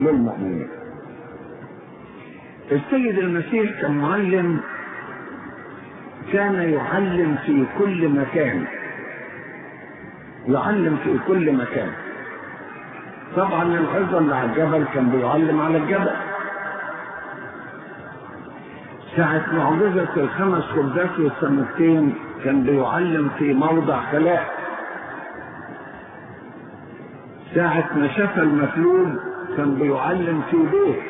للمؤمنين السيد المسيح كمعلم كان يعلم في كل مكان يعلم في كل مكان طبعا العظة اللي على الجبل كان بيعلم على الجبل ساعة معجزة الخمس خبزات والسمكتين كان بيعلم في موضع خلاء ساعة ما شاف المفلوج كان بيعلم في بيت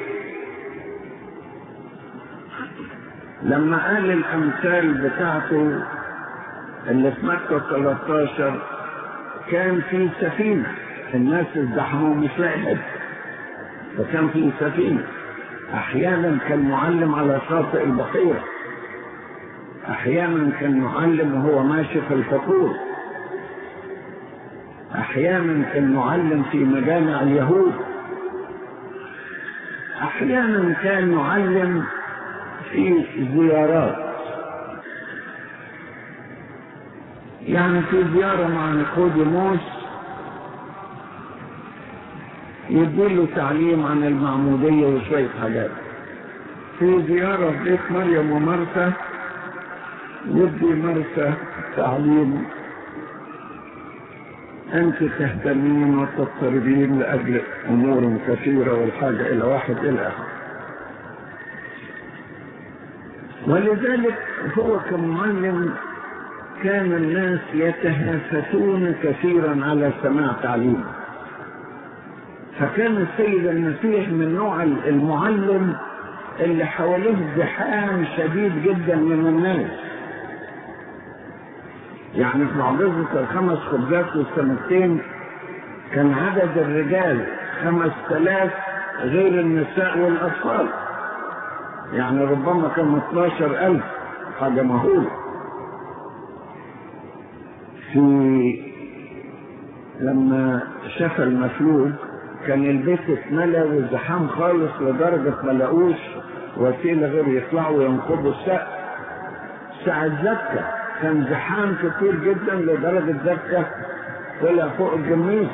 لما قال الأمثال بتاعته اللي في مكة 13 كان في سفينة الناس ازدحموا مش لاقي فكان في سفينة أحيانا كان معلم على شاطئ البحيرة أحيانا كان معلم وهو ماشي في الفطور أحيانا كان معلم في مجامع اليهود أحيانا كان يعلم في زيارات يعني في زيارة مع نيقوديموس يديله تعليم عن المعمودية وشوية حاجات في زيارة في بيت مريم ومرثا يدي مرثا تعليم أنت تهتمين وتضطربين لأجل أمور كثيرة والحاجة إلى واحد إلى آخر ولذلك هو كمعلم كان الناس يتهافتون كثيرا على سماع تعليمه فكان السيد المسيح من نوع المعلم اللي حواليه زحام شديد جدا من الناس يعني في معجزة الخمس خبزات والسمكتين كان عدد الرجال خمس تلاف غير النساء والأطفال يعني ربما كان 12 ألف حاجة مهولة في لما شاف المفلوج كان البيت اتملى والزحام خالص لدرجة ما لقوش وسيلة غير يطلعوا وينقضوا السقف ساعة زكة كان زحام كتير جدا لدرجة زكة طلع فوق الجميزة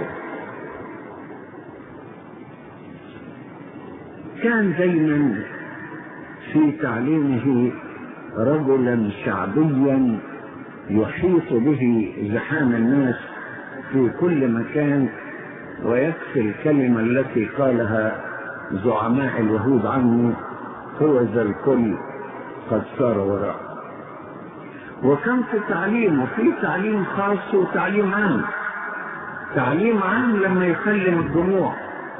كان دايما في تعليمه رجلا شعبيا يحيط به زحام الناس في كل مكان ويكفي الكلمة التي قالها زعماء اليهود عنه هو ذا الكل قد صار وراءه وكان في تعليمه في تعليم خاص وتعليم عام تعليم عام لما يكلم الجموع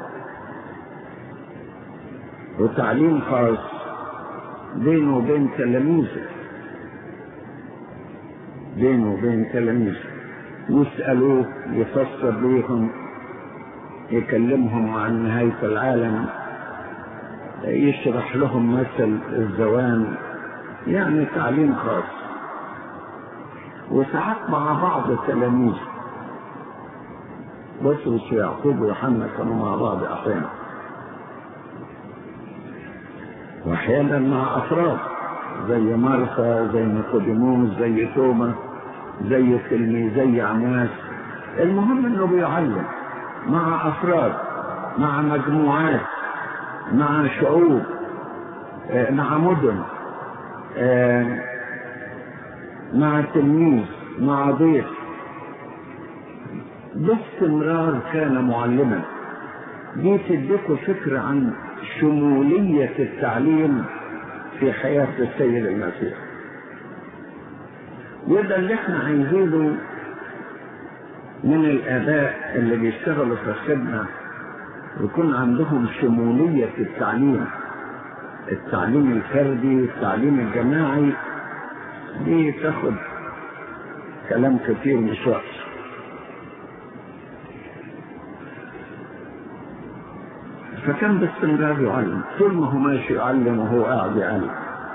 وتعليم خاص بينه وبين تلاميذه بينه وبين تلاميذه يسألوه يفسر ليهم يكلمهم عن نهاية العالم يشرح لهم مثل الزوان يعني تعليم خاص وساعات مع بعض التلاميذ بطرس ويعقوب ويوحنا كانوا مع بعض احيانا واحيانا مع افراد زي مرثا زي نيقوديموس زي توما زي تلميذي عماس المهم انه بيعلم مع افراد مع مجموعات مع شعوب مع مدن مع تلميذ مع ضيف باستمرار كان معلما دي تديكوا فكرة عن شمولية التعليم في حياة السيد المسيح وده اللي احنا عايزينه من الآباء اللي بيشتغلوا في الخدمة يكون عندهم شمولية التعليم التعليم الفردي والتعليم الجماعي دي تاخد كلام كتير مش وقت فكان باستمرار يعلم طول ما هو ماشي يعلم وهو قاعد يعلم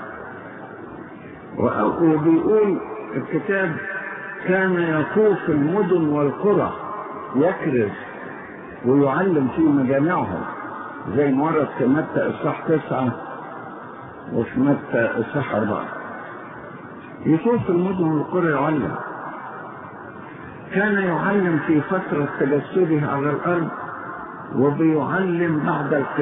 وبيقول الكتاب كان يطوف المدن والقرى يكرز ويعلم في مجامعهم زي ما ورد في متى اصحاح تسعة وفي متى اصحاح أربعة يطوف المدن والقرى يعلم كان يعلم في فترة تجسده على الأرض وبيعلم بعد القيامة